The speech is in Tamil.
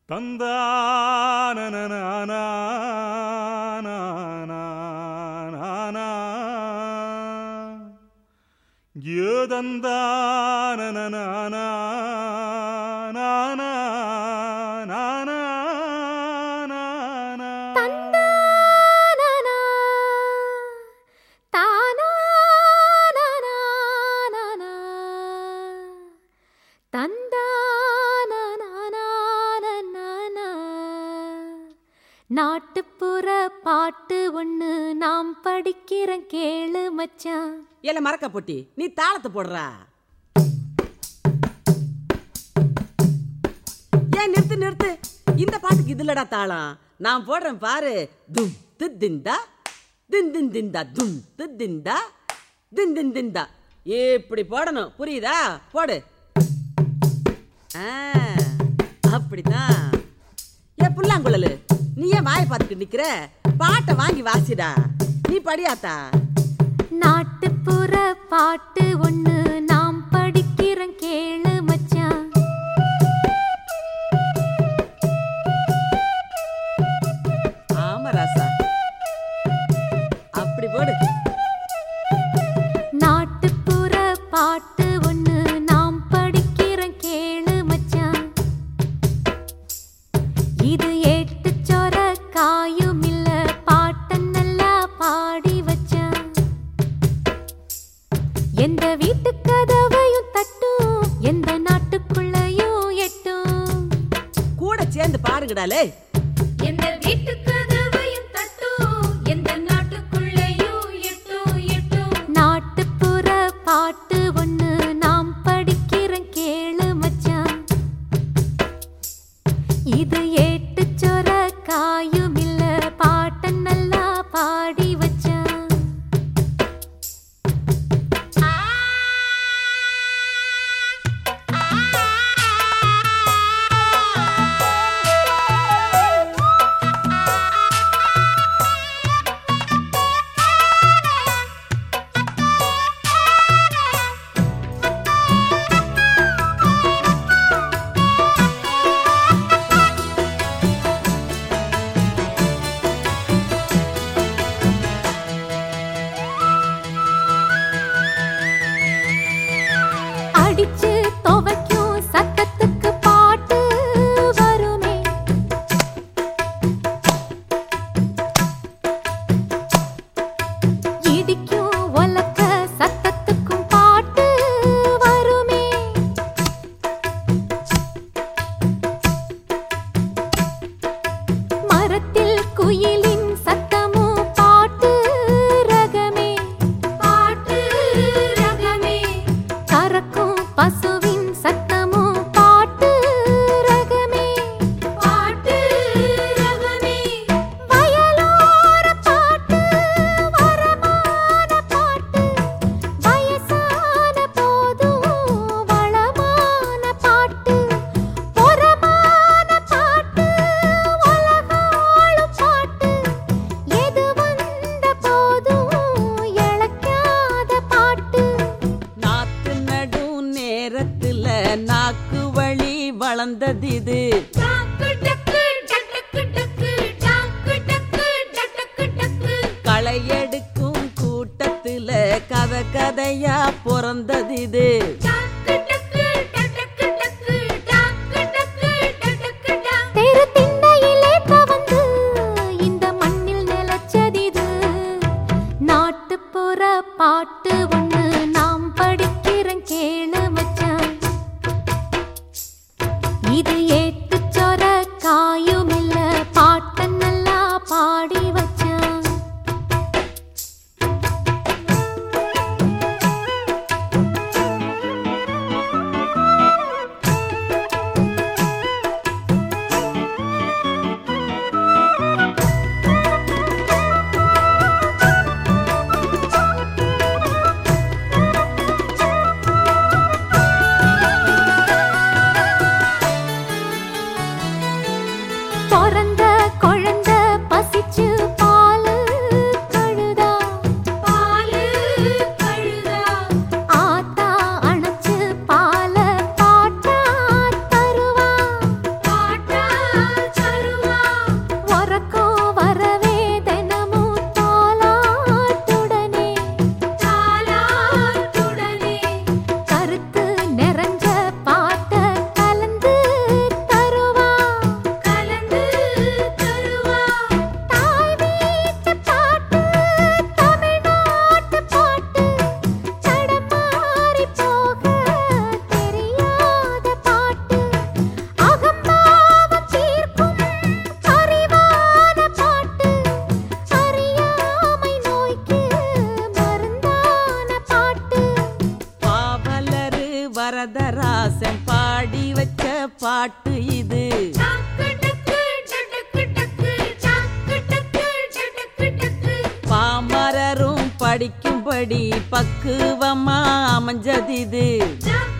தந்தான தந்தானனா, தானானானானானா, தந்தானானானானானா. நாட்டுப்புற பாட்டு ஒண்ணு நாம் படிக்கிறோம் கேளு மச்சான் ஏல மறக்க பொட்டி நீ தாளத்தை போடுறா ஏன் நிறுத்து நிறுத்து இந்த பாட்டுக்கு இதுலடா தாளம் நான் போடுறேன் பாரு தும் திந்தா தின் தின் திந்தா தும் திந்தா தின் தின் திந்தா இப்படி போடணும் புரியுதா போடு ஆ, அப்படிதான் ஏ புல்லாங்குழலு நீ ஏன் வாயை பார்த்துட்டு நிக்கிற பாட்டை வாங்கி வாசிடா நீ படியாத்தா நாட்டுப்புற பாட்டு ஒண்ணு நாம் படிக்கிறோம் கேளு மச்சான் ஆமா ராசா அப்படி போடு நாட்டுப்புற பாட்டு ஒண்ணு நாம் படிக்கிறோம் கேளு மச்சான் இது ஏட்டு சொர காயும் இல்ல பாட்ட நல்லா பாடி வச்சான் எந்த வீட்டு கதவையும் தட்டும் எந்த நாட்டுக்குள்ளயும் எட்டும் கூட சேர்ந்து பாருங்கடாலே எந்த வீட்டு கதவையும் தட்டும் எந்த நாட்டுக்குள்ளேயும் எட்டும் எட்டும் நாட்டுப்புற பாட்டு ஒண்ணு நாம் படிக்கிறோம் கேளு மச்சான் இது ஏட்டு சொர காயும் இல்ல பாட்ட நல்லா பாடி வச்சான் அடிச்சு துவைக்கும் சத்தத்துக்கு பாட்டு வருமே இடிக்கும் ஒலக்க சத்தத்துக்கும் பாட்டு வருமே மரத்தில் குயிலின் சத்தமும் பாட்டு ரகமே பாட்டு ரகமே கறக்கும் பசுவின் சத்தமும் பாட்டு ரகமே பாட்டு ரகமே வயலோர பாட்டு வரமான பாட்டு வயசான போதும் வளமான பாட்டு பொறமான பாட்டு உலகாளும் பாட்டு எது வந்த போதும் இழக்காத பாட்டு நாத்து நடு நேரத்துல நாக்கு வழி வளர்ந்தது இது டாக்கு டக்கு டக்கு டக்கு டாக்கு டக்கு டக்கு டக்கு களை எடுக்கும் கூட்டத்துல கதை கதையா பிறந்தது இது டாக்கு டக்கு டக்கு டக்கு டாக்கு டக்கு டக்கு டக்கு தெரு திண்ணையிலே தவந்து இந்த மண்ணில் நிலச்சதிது நாட்டுப்புற பாட்டு ஒண்ணு நாம் படிக்கிறோம் கேளு மச்சான் இது ஏட்டு சொர காயும் இல்ல பாட்ட நல்லா பாடி வச்சான் அப்படி பக்குவமா அமைஞ்சது இது ஜம்